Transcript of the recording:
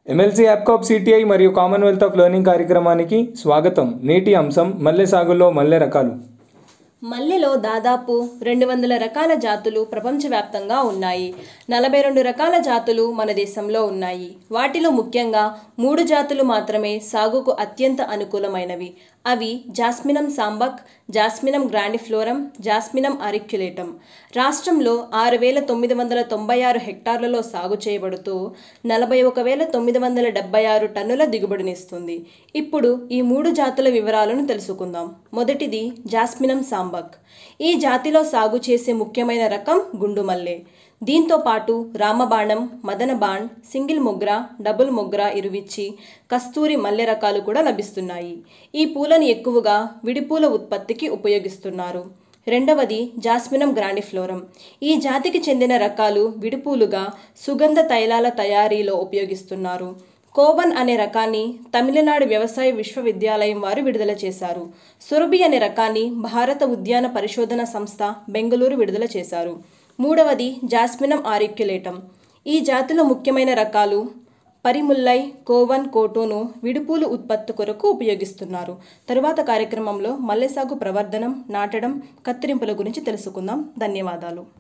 MLC యాప్కాప్ CTI మరియు Commonwealth of Learning కార్యక్రమానికి స్వాగతం నేటి అంశం మల్లె సాగులో మల్లె రకాలు మల్లెలో దాదాపు రెండు వందల రకాల జాతులు ప్రపంచవ్యాప్తంగా ఉన్నాయి నలభై రెండు రకాల జాతులు మన దేశంలో ఉన్నాయి వాటిలో ముఖ్యంగా మూడు జాతులు మాత్రమే సాగుకు అత్యంత అనుకూలమైనవి అవి జాస్మినం సాంబక్ జాస్మినం గ్రాండిఫ్లోరం జాస్మినం అరిక్యులేటం రాష్ట్రంలో ఆరు వేల తొమ్మిది వందల తొంభై ఆరు హెక్టార్లలో సాగు చేయబడుతూ నలభై ఒక వేల తొమ్మిది వందల డెబ్బై ఆరు టన్నుల దిగుబడినిస్తుంది ఇప్పుడు ఈ మూడు జాతుల వివరాలను తెలుసుకుందాం మొదటిది జాస్మినం సాంబక్ ఈ జాతిలో సాగు చేసే ముఖ్యమైన రకం గుండు మల్లె దీంతో పాటు రామబాణం మదనబాణ్ సింగిల్ మొగ్ర డబుల్ మొగ్ర ఇరువిచ్చి కస్తూరి మల్లె రకాలు కూడా లభిస్తున్నాయి ఈ పూలను ఎక్కువగా విడిపూల ఉత్పత్తికి ఉపయోగిస్తున్నారు రెండవది జాస్మినం గ్రాండిఫ్లోరం ఈ జాతికి చెందిన రకాలు విడిపూలుగా సుగంధ తైలాల తయారీలో ఉపయోగిస్తున్నారు కోవన్ అనే రకాన్ని తమిళనాడు వ్యవసాయ విశ్వవిద్యాలయం వారు విడుదల చేశారు సురభి అనే రకాన్ని భారత ఉద్యాన పరిశోధన సంస్థ బెంగళూరు విడుదల చేశారు మూడవది జాస్మినం ఆరిక్యులేటం ఈ జాతిలో ముఖ్యమైన రకాలు పరిముల్లై కోవన్ కోటోను విడుపూలు ఉత్పత్తి కొరకు ఉపయోగిస్తున్నారు తరువాత కార్యక్రమంలో మల్లె సాగు ప్రవర్ధనం నాటడం కత్తిరింపుల గురించి తెలుసుకుందాం ధన్యవాదాలు